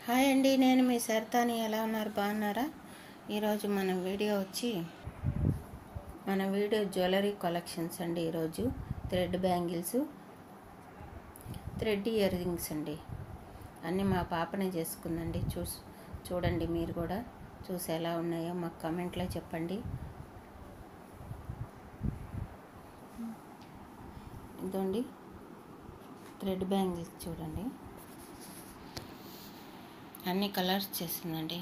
Hi అండి నేను మీ సరితాని ఎలా ఉన్నారు బాగున్నారా ఈరోజు మన వీడియో వచ్చి మన వీడియో జ్యువెలరీ కలెక్షన్స్ అండి ఈరోజు thread bangles thread earrings అండి అన్నీ మా పాపనే చేసుకుందండి చూ చూడండి మీరు కూడా చూసి ఎలా ఉన్నాయో మాకు కమెంట్లో చెప్పండి ఇదండి థ్రెడ్ బ్యాంగిల్స్ చూడండి అన్ని కలర్స్ చేసిందండి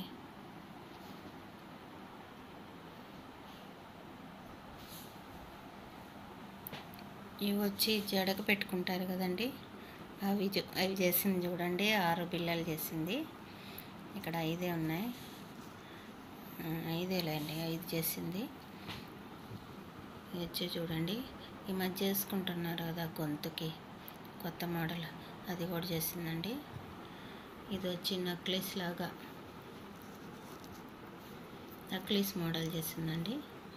ఇవి వచ్చి జడకు పెట్టుకుంటారు కదండి అవి చూ- అవి చేసింది చూడండి ఆరు బిళ్ళలు చేసింది ఇక్కడ ఐదే ఉన్నాయి ఆ, ఐదేలేండి ఐదు చేసింది ఇది వచ్చి చూడండి ఈ మధ్య చేసుకుంటున్నారు కదా గొంతుకి కొత్త మోడల్ అది కూడా చేసిందండి ఇది వచ్చి నక్లెస్ లాగా నక్లెస్ మోడల్ చేసిందండి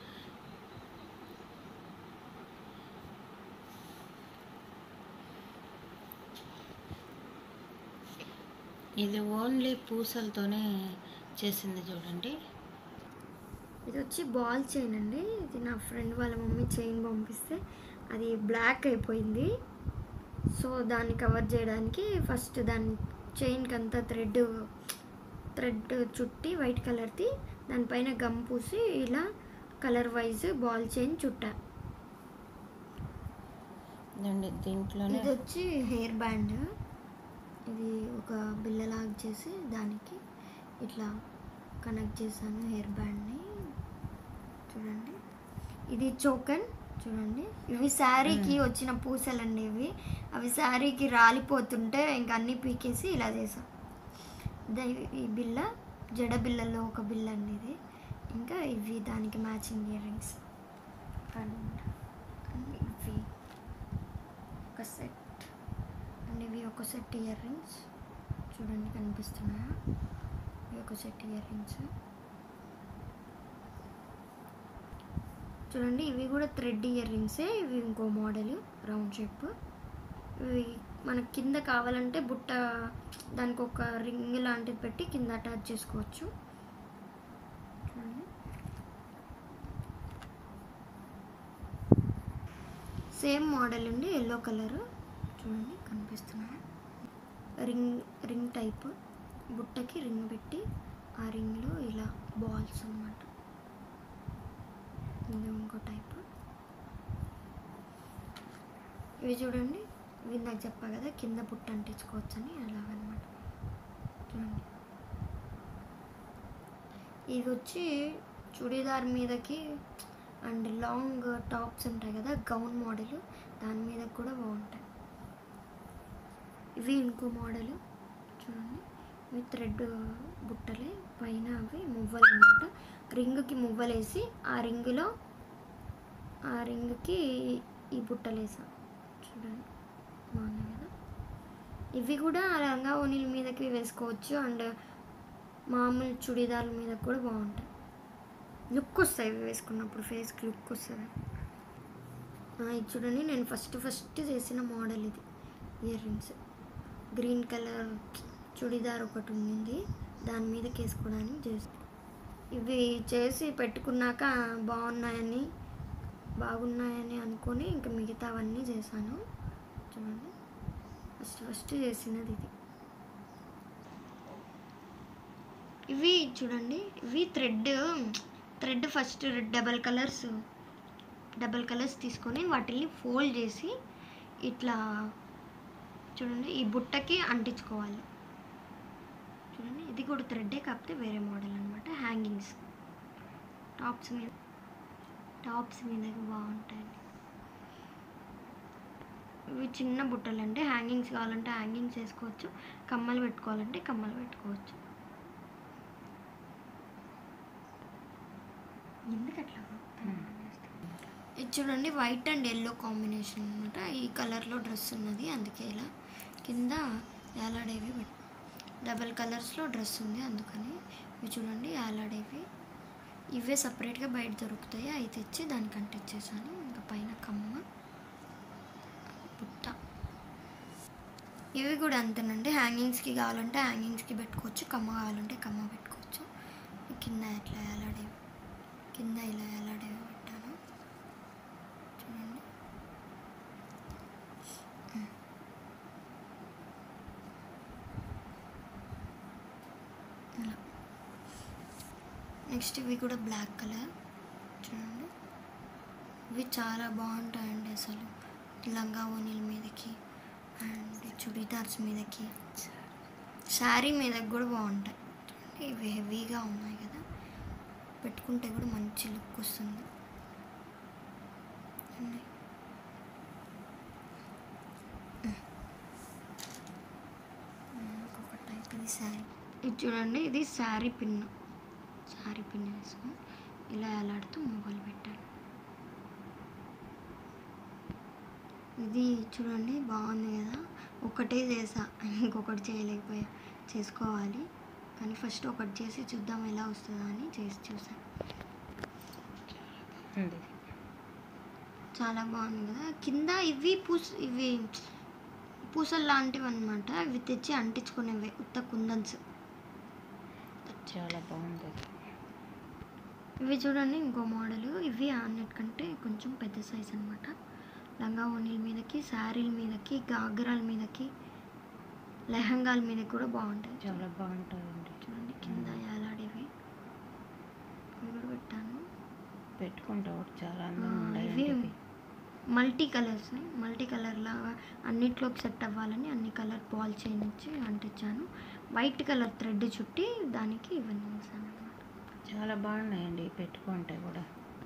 ఇది ఓన్లీ పూసలతోనే చేసింది చూడండి ఇది వచ్చి బాల్ చైన్ అండి ఇది నా ఫ్రెండ్ వాళ్ళ మమ్మీ చైన్ పంపిస్తే అది బ్లాక్ అయిపోయింది సో దాన్ని కవర్ చేయడానికి ఫస్ట్ దాని చైన్కి అంతా థ్రెడ్ థ్రెడ్ చుట్టి వైట్ కలర్ది దానిపైన గమ్ పూసి ఇలా కలర్ వైజ్ బాల్ చైన్ చుట్టా ఇదండి దీంట్లోనే ఇది వచ్చి హెయిర్ బ్యాండ్ ఇది ఒక బిల్లలాగా చేసి దానికి ఇట్లా కనెక్ట్ చేశాను హెయిర్ బ్యాండ్ని చూడండి ఇది చోకన్ చూడండి ఇవి శారీకి వచ్చిన పూసలండి ఇవి అవి శారీకి రాలిపోతుంటే ఇంకా అన్నీ పీకేసి ఇలా చేసాం ఇదే ఈ బిల్ల జడ బిల్లలో ఒక బిల్ల అండి ఇది ఇంకా ఇవి దానికి matching earrings and and ఇవి ఒక సెట్ అండ్ ఇవి ఒక సెట్ ఇయర్ రింగ్స్ చూడండి కనిపిస్తున్నాయా ఇవి ఒక సెట్ ఇయర్ రింగ్స్ చూడండి ఇవి కూడా థ్రెడ్ ఇయర్ రింగ్సే ఇవి ఇంకో మోడల్ రౌండ్ షేప్ ఇవి మనకి కింద కావాలంటే బుట్ట దానికి ఒక రింగ్ లాంటిది పెట్టి కింద అటాచ్ చేసుకోవచ్చు చూడండి సేమ్ మోడల్ అండి ఎల్లో కలర్ చూడండి కనిపిస్తున్నాయి రింగ్ రింగ్ టైప్ బుట్టకి రింగ్ పెట్టి ఆ రింగ్లో ఇలా బాల్స్ అన్నమాట ఇది ఇంకో టైప్ ఇవి చూడండి ఇవి ఇందాక చెప్పా కదా కింద బుట్ట అంటించుకోవచ్చు అని అలాగనమాట చూడండి ఇది వచ్చి చుడీదార్ మీదకి అండ్ లాంగ్ టాప్స్ ఉంటాయి కదా గౌన్ మోడల్ దాని మీద కూడా బాగుంటాయి ఇవి ఇంకో మోడల్ చూడండి ఇవి థ్రెడ్ బుట్టలే పైన అవి మువ్వలు అనమాట రింగ్కి మువ్వలు వేసి ఆ రింగులో ఆ రింగ్కి ఈ బుట్టలు వేసాం చూడండి బాగున్నాయి కదా ఇవి కూడా లంగా ఓనీల మీదకి వేసుకోవచ్చు అండ్ మామూలు చుడీదార్ల మీద కూడా బాగుంటాయి లుక్ వస్తాయి ఇవి వేసుకున్నప్పుడు ఫేస్కి లుక్ వస్తుంది ఆ, ఇది చూడండి నేను ఫస్ట్ ఫస్ట్ చేసిన మోడల్ ఇది earrings green colour churidar ఒకటి ఉండింది దాని మీదకి వేసుకోవడానికి చేసి ఇవి చేసి పెట్టుకున్నాక బాగున్నాయని బాగున్నాయని అనుకొని ఇంకా మిగతావన్నీ చేశాను చూడండి ఫస్ట్ ఫస్ట్ చేసినది ఇది ఇవి చూడండి ఇవి thread thread first double colours double colours తీసుకొని వాటిని ఫోల్డ్ చేసి ఇట్లా చూడండి ఈ బుట్టకి అంటించుకోవాలి చూడండి ఇది కూడా థ్రెడ్డే కాకపోతే వేరే మోడల్ అనమాట హ్యాంగింగ్స్ టాప్స్ మీద టాప్స్ మీదకి బాగుంటాయండి ఇవి చిన్న బుట్టలు అంటే హ్యాంగింగ్స్ కావాలంటే హ్యాంగింగ్స్ వేసుకోవచ్చు కమ్మలు పెట్టుకోవాలంటే కమ్మలు పెట్టుకోవచ్చు ఎందుకు అట్లా ఇది చూడండి వైట్ అండ్ ఎల్లో కాంబినేషన్ అనమాట ఈ కలర్లో డ్రెస్ ఉన్నది అందుకే ఇలా కింద ఏలాడేవి పెట్ డబల్ కలర్స్లో డ్రెస్ ఉంది అందుకని ఇవి చూడండి ఏలాడేవి ఇవే సపరేట్గా బయట దొరుకుతాయి అవి తెచ్చి దానికి అంటించేసాను ఇంకా పైన కమ్మ బుట్ట ఇవి కూడా అంతేనండి హ్యాంగింగ్స్కి కావాలంటే హ్యాంగింగ్స్కి పెట్టుకోవచ్చు కమ్మ కావాలంటే కమ్మ పెట్టుకోవచ్చు కింద ఎట్లా ఎలాడే కింద ఇలా ఎలాడే పెట్టాను చూడండి ఇలా నెక్స్ట్ ఇవి కూడా బ్లాక్ కలర్ చూడండి ఇవి చాలా బాగుంటాయండి అసలు లంగా ఓనీల మీదకి అండ్ చుడీదార్స్ మీదకి శారీ మీదకి కూడా బాగుంటాయి చూడండి ఇవి హెవీగా ఉన్నాయి కదా పెట్టుకుంటే కూడా మంచి లుక్ వస్తుంది చూడండి. ఇంకొక టైప్ ఇది శారీ ఇది చూడండి ఇది శారీ పిన్ శారీ పిన్ వేసుకొని ఇలా ఎలాడుతూ మొబైల్ పెట్టాను ఇది చూడండి బాగుంది కదా ఒకటే చేసా ఇంకొకటి చేయలేకపోయా చేసుకోవాలి కానీ ఫస్ట్ ఒకటి చేసి చూద్దాం ఎలా వస్తుందా అని చేసి చూసాను ఉంది చాలా బాగుంది కదా కింద ఇవి పూస ఇవి పూసలు లాంటివి అనమాట ఇవి తెచ్చి అంటించుకునేవి ఉత్త కుందన్స్ చాలా బాగుంది అది. ఇవి చూడండి ఇంకో మోడల్ ఇవి అన్నిటికంటే కొంచెం పెద్ద సైజ్ అనమాట లంగా ఓనీల మీదకి శారీల మీదకి గాగ్రాల మీదకి లెహంగాల మీద కూడా బాగుంటాయి చాలా బాగుంటుందండి చూడండి కింద ఎలాడేవి ఇవి కూడా పెట్టాను పెట్టుకుంటే ఒకటి చాలా ఆ, అందంగా ఉన్నాయి ఇవి ఇవి మల్టీ కలర్స్ మల్టీ కలర్ లాగా అన్నిట్లోకి సెట్ అవ్వాలని అన్ని కలర్ బాల్ చైన్ ఇచ్చి అంటించాను వైట్ కలర్ థ్రెడ్ చుట్టి దానికి ఇవన్నీ వేసాను అనమాట చాలా బాగున్నాయండి పెట్టుకుంటే కూడా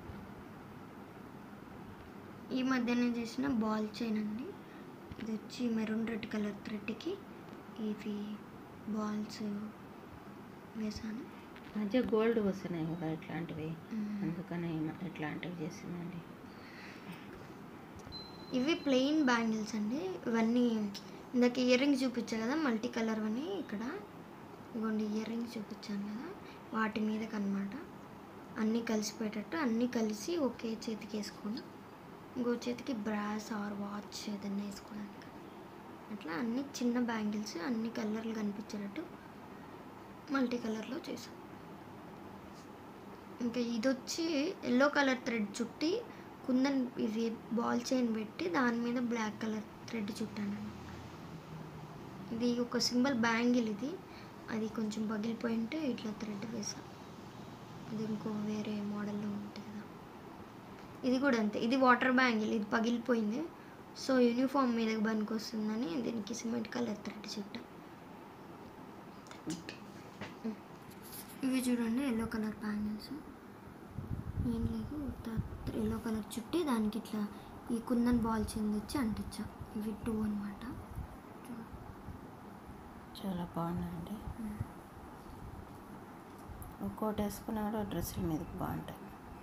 ఈ మధ్యనే చేసిన బాల్ చైన్ అండి ఇది వచ్చి మెరూన్ రెడ్ కలర్ థ్రెడ్కి ఇవి బాల్స్ వేసాను మధ్య గోల్డ్ వస్తున్నాయి కదా ఇట్లాంటివి మ్మ్. అందుకని ఇమ- ఇట్లాంటివి చేసిందండి ఇవి ప్లెయిన్ బ్యాంగిల్స్ అండి ఇవన్నీ ఇందాక ఇయర్ రింగ్స్ చూపించా కదా మల్టీ కలర్ అని ఇక్కడ ఇగోండి ఇయర్ రింగ్స్ చూపించాను కదా వాటి మీదకి అనమాట అన్నీ కలిసిపోయేటట్టు అన్నీ కలిసి ఒకే చేతికి వేసుకొని ఇంకో చేతికి బ్రాస్ ఆర్ వాచ్ ఏదైనా వేసుకోవడానికి అట్లా అన్ని చిన్న బ్యాంగిల్స్ అన్ని కలర్లు కనిపించేటట్టు మల్టీ కలర్లో చేసాం ఇంకా ఇది వచ్చి ఎల్లో కలర్ థ్రెడ్ చుట్టి కుందన్ ఇది బాల్ చైన్ పెట్టి దాని మీద బ్లాక్ కలర్ థ్రెడ్ చుట్టాను ఇది ఒక సింబల్ బ్యాంగిల్ ఇది అది కొంచెం పగిలిపోయి ఉంటే ఇట్లా థ్రెడ్ వేసా ఇది ఇంకో వేరే మోడల్లో ఉంటుంది కదా ఇది కూడా అంతే ఇది వాటర్ బ్యాంగిల్ ఇది పగిలిపోయింది సో యూనిఫామ్ మీదకి పనికి వస్తుందని దీనికి సిమెంట్ కలర్ థ్రెడ్ చుట్టా ఇవి చూడండి ఎల్లో కలర్ బ్యాంగిల్స్ ఏం లేదు ఎల్లో కలర్ చుట్టి దానికి ఇట్లా ఈ కుందన్ బాల్ చెంది వచ్చి అంటించా ఇవి టూ అనమాట చాలా బాగున్నాయండి ఒక్కోటి వేసుకున్నా కూడా డ్రెస్సుల మీదకి బాగుంటాయి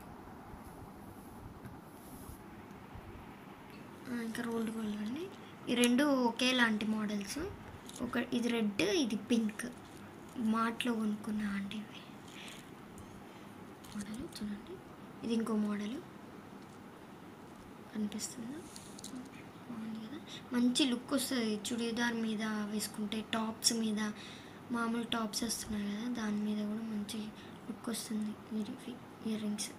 ఇంకా రోల్డ్ గోల్డ్ అండి ఈ రెండు ఒకేలాంటి మోడల్స్ ఒక ఇది రెడ్ ఇది పింక్ మార్ట్లో కొనుక్కున్నా అండి ఇవి మోడల్ చూడండి ఇది ఇంకో మోడల్ కనిపిస్తుందా బాగుంది కదా మంచి లుక్ వస్తుంది చుడీదార్ మీద వేసుకుంటే టాప్స్ మీద మామూలు టాప్స్ వస్తున్నాయి కదా దాని మీద కూడా మంచి లుక్ వస్తుంది ఇయర్ రింగ్స్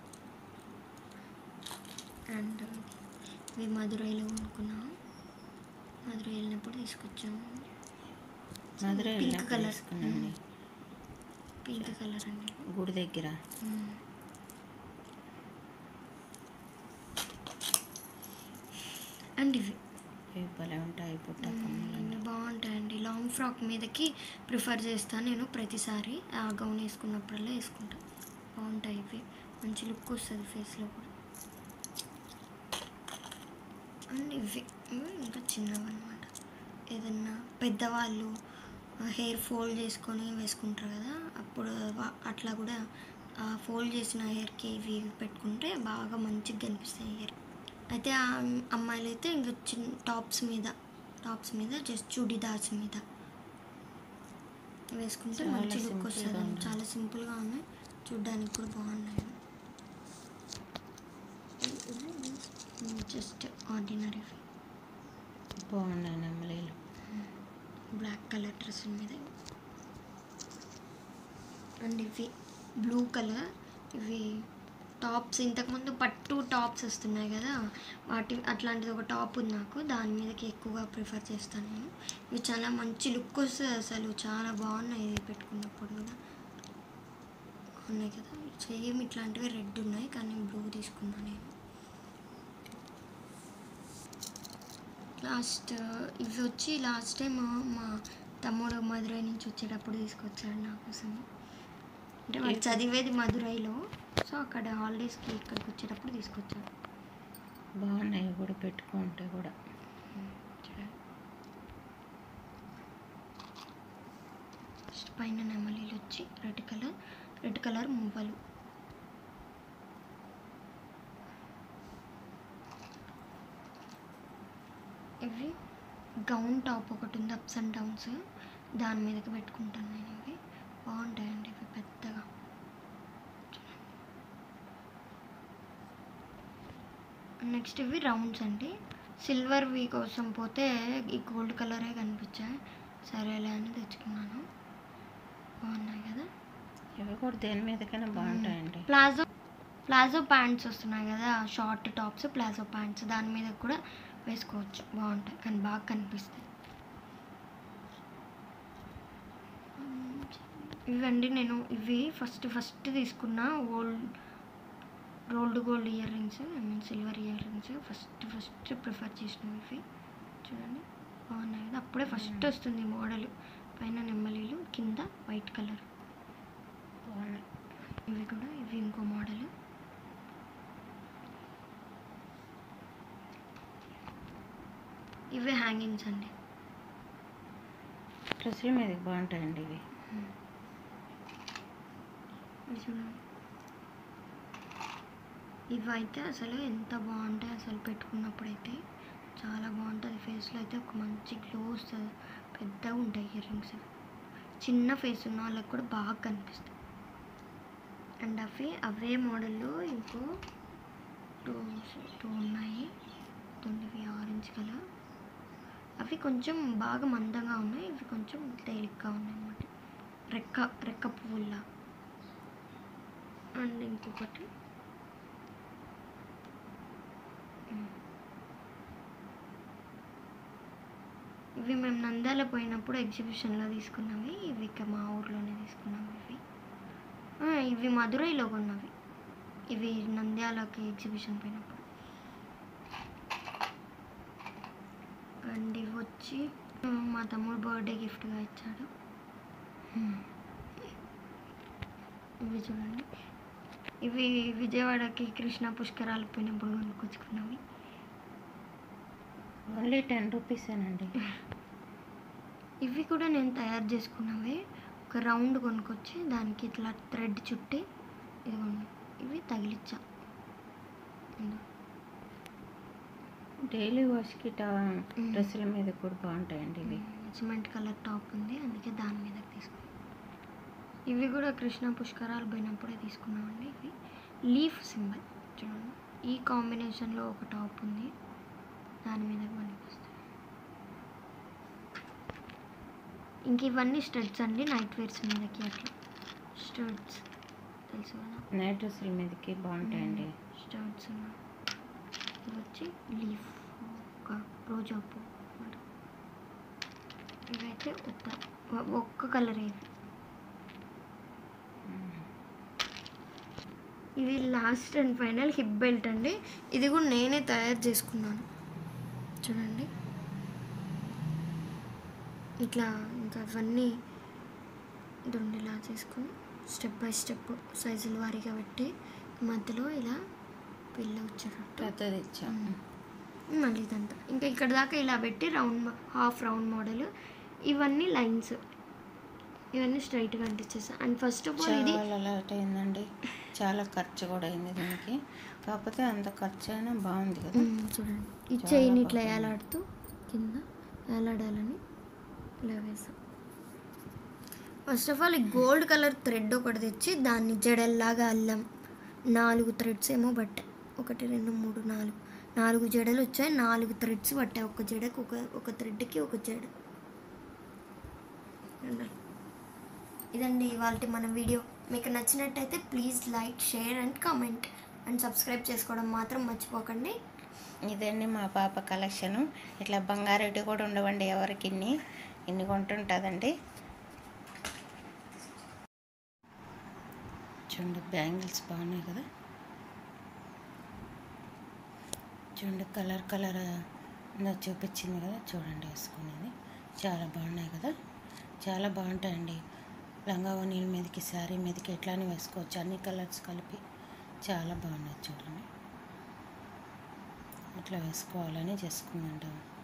అండ్ ఇవి మధురైలో కొనుక్కున్నాము మధురై వెళ్ళినప్పుడు తీసుకొచ్చాము మధుర పింక్ కలర్ వేసుకున్నాండి పింక్ కలర్ అండి గుడి దగ్గర మ్మ్. అండ్ ఇవి ఇవి భలే ఉంటాయి పుట్ట ఇవి బాగుంటాయండి లాంగ్ ఫ్రాక్ మీదకి ప్రిఫర్ చేస్తాను నేను ప్రతిసారి ఆ గౌన్ వేసుకున్నప్పుడల్లా వేసుకుంటాను బాగుంటాయి ఇవి మంచి లుక్ వస్తుంది ఫేస్లో కూడా అండ్ ఇవి ఇవి ఇంకా చిన్నవి అనమాట ఏదన్నా పెద్దవాళ్ళు హెయిర్ ఫోల్డ్ చేసుకొని వేసుకుంటారు కదా అప్పుడు వా- అట్లా కూడా ఆ ఫోల్డ్ చేసిన హెయిర్కి ఇవి పెట్టుకుంటే బాగా మంచిగా కనిపిస్తాయి హెయిర్ అయితే ఆ అమ్మాయిలు అయితే ఇంకా చిన్న టాప్స్ మీద టాప్స్ మీద జస్ట్ చూడీదార్స్ మీద వేసుకుంటే చాలా మంచి లుక్ simple వస్తుంది గా ఉన్నాయి. చాలా సింపుల్గా ఉన్నాయి చూడ్డానికి కూడా బాగున్నాయి జస్ట్ ఆర్డినరీ బాగున్నాయి నెమ్మలీలు మ్మ్. బ్లాక్ కలర్ డ్రెస్ మీద అండ్ ఇవి బ్లూ కలర్ ఇవి టాప్స్ ఇంతకుముందు పట్టు టాప్స్ వస్తున్నాయి కదా వాటి అట్లాంటిది ఒక టాప్ ఉంది నాకు దాని మీదకి ఎక్కువగా ప్రిఫర్ చేస్తాను నేను ఇవి చాలా మంచి లుక్ వస్తుంది అసలు చాలా బాగున్నాయి ఇది పెట్టుకున్నప్పుడు కూడా ఉన్నాయి కదా సేమ్ ఇట్లాంటివి రెడ్ ఉన్నాయి కానీ బ్లూ తీసుకున్నాను నేను లాస్ట్ ఇవి వచ్చి లాస్ట్ టైం మా తమ్ముడు మదురై నుంచి వచ్చేటప్పుడు తీసుకొచ్చాడు నా కోసం అంటే వాడు చదివేది మదురైలో సో అక్కడ హాలిడేస్కి ఇక్కడికి వచ్చేటప్పుడు తీసుకొచ్చాడు బాగున్నాయి కూడా పెట్టుకుంటే కూడా ఫస్ట్ పైన నెమలీలు వచ్చి రెడ్ కలర్ రెడ్ కలర్ మువ్వలు ఇవి గౌన్ టాప్ ఒకటి ఉంది అప్స్ అండ్ డౌన్స్ దాని మీదకి పెట్టుకుంటాను నేను ఇవి బాగుంటాయండి ఇవి పెద్దగా నెక్స్ట్ ఇవి రౌండ్స్ అండి సిల్వర్వి కోసం పోతే ఈ గోల్డ్ కలరే కనిపించాయి సరేలే అని తెచ్చుకున్నాను బాగున్నాయి కదా ఇవి కూడా దేని మీదకైనా బాగుంటాయండి ప్లాజో ప్లాజో ప్యాంట్స్ వస్తున్నాయి కదా షార్ట్ టాప్స్ ప్లాజో ప్యాంట్స్ దాని మీద కూడా వేసుకోవచ్చు బాగుంటాయి కానీ బాగా కనిపిస్తాయి ఇవండి నేను ఇవి ఫస్ట్ ఫస్ట్ తీసుకున్న old rolled gold earrings I mean silver earrings first first prefer చేసినవి ఇవి చూడండి బాగున్నాయి కదా అప్పుడే ఫస్ట్ వస్తుంది మోడల్ పైన నెమ్మలీలు కింద వైట్ కలర్ బాగున్నాయి ఇవి కూడా ఇవి ఇంకో మోడల్ ఇవి హ్యాంగింగ్స్ అండి డ్రెస్సుల మీదకి బాగుంటాయండి ఇవి ఇవి చూడండి ఇవి అయితే అసలు ఎంత బాగుంటాయి అసలు పెట్టుకున్నప్పుడైతే చాలా బాగుంటుంది ఫేస్లో అయితే ఒక మంచి గ్లో వస్తుంది పెద్దగా ఉంటాయి ఇయర్ రింగ్స్ చిన్న ఫేస్ ఉన్న వాళ్ళకి కూడా బాగా కనిపిస్తాయి అండ్ అవి అవే మోడల్లో ఇంకో టూ టూ ఉన్నాయి ఇవి ఆరెంజ్ కలర్ అవి కొంచెం బాగా మందంగా ఉన్నాయి ఇవి కొంచెం తేలిగ్గా ఉన్నాయి అన్నమాట రెక్క రెక్క పువ్వుల్లా అండ్ ఇంకొకటి ఉమ్. ఇవి మేము నంద్యాల పోయినప్పుడు ఎగ్జిబిషన్లో తీసుకున్నవి ఇవి ఇక మా ఊర్లోనే తీసుకున్నాము ఇవి ఆ, ఇవి మధురైలో కొన్నవి ఇవి నంద్యాలకి ఎగ్జిబిషన్ పోయినప్పుడు అండ్ ఇవి వచ్చి ఆ, మా తమ్ముడు బర్త్డే గిఫ్ట్గా ఇచ్చాడు ఇవి చూడండి ఇవి విజయవాడకి కృష్ణ పుష్కరాలకు పోయినప్పుడు కొనుక్కొచ్చుకున్నవి ఓన్లీ టెన్ రూపీసేనండి ఇవి కూడా నేను తయారు చేసుకున్నవి ఒక రౌండ్ కొనుక్కొచ్చి దానికి ఇట్లా థ్రెడ్ చుట్టి ఇదిగోండి ఇవి తగిలిచ్చా ఇదిగో. డైలీ వాష్కి టా డ్రెస్సుల మీద కూడా బాగుంటాయండి ఇవి సిమెంట్ కలర్ టాప్ ఉంది అందుకే దాని మీద తీసుకున్నాం ఇవి కూడా కృష్ణ పుష్కరాలు పోయినప్పుడే తీసుకున్నామండి ఇవి లీఫ్ సింబల్ చూడండి ఈ కాంబినేషన్లో ఒక టాప్ ఉంది దాని మీద పనికొస్తాయి ఇంక ఇవన్నీ స్టడ్స్ అండి నైట్ వేర్స్ మీదకి అట్లా స్టడ్స్ తెలుసు కదా నైట్ డ్రెస్సుల మీదకి బాగుంటాయండి స్టడ్స్ ఇది వచ్చి లీఫ్ ఒక రోజా పువ్వు అన్నమాట. ఇవైతే ఉత్త ఒ- ఒక్క కలర్ ఇవి ఇది last and final hip belt అండి ఇది కూడా నేనే తయారు చేసుకున్నాను చూడండి ఇట్లా ఇంకా అవన్నీ దుండిలా చేసుకుని స్టెప్ బై స్టెప్ సైజుల వారీగా పెట్టి మధ్యలో ఇలా పిల్ల వచ్చేటట్టు పెద్దది ఇచ్చాము మళ్ళీ ఇదంతా ఇంకా ఇక్కడ దాకా ఇలా పెట్టి రౌండ్ హాఫ్ రౌండ్ మోడల్ ఇవన్నీ లైన్స్ ఇవన్నీ స్ట్రైట్గా అంటించేసాను అండ్ ఫస్ట్ ఆఫ్ ఆల్ ఇది చాలా లేట్ అయిందండి చాలా ఖర్చు కూడా అయింది దీనికి కాకపోతే అంత ఖర్చు అయినా బాగుంది కదా మ్మ్, చూడండి ఈ చాలా చైన్ ఇట్లా బాగుంది. ఏలాడుతూ కింద ఏలాడాలని ఇలా వేసాం ఫస్ట్ ఆఫ్ ఆల్ ఈ గోల్డ్ కలర్ థ్రెడ్ ఒకటి తెచ్చి దాన్ని జడల్లాగా అల్లాం నాలుగు థ్రెడ్స్ ఏమో పట్టాయి ఒకటి రెండు మూడు నాలుగు నాలుగు జడలు వచ్చాయి నాలుగు థ్రెడ్స్ పట్టాయి ఒక జడకు ఒక ఒక థ్రెడ్కి ఒక జడ ఉండాలి. ఇదండి ఇవాళ మన వీడియో మీకు నచ్చినట్టయితే please like share and comment and subscribe చేసుకోవడం మాత్రం మర్చిపోకండి ఇదండి మా పాప కలెక్షను ఇట్లా బంగారెడ్డి కూడా ఉండవండి ఎవరికి ఇన్ని ఇన్ని కొంటుంటుందండి చూడండి బ్యాంగిల్స్ బాగున్నాయి కదా చూడండి కలర్ కలర్ నాకు చూపించింది కదా చూడండి వేసుకునేది చాలా బాగున్నాయి కదా చాలా బాగుంటాయండి లంగా ఓనీల మీదకి శారీ మీదకి ఎట్లానే వేసుకోవచ్చు అన్ని కలర్స్ కలిపి చాలా బాగున్నాయి చూడండి ఇట్లా వేసుకోవాలని చేసుకుందంటాం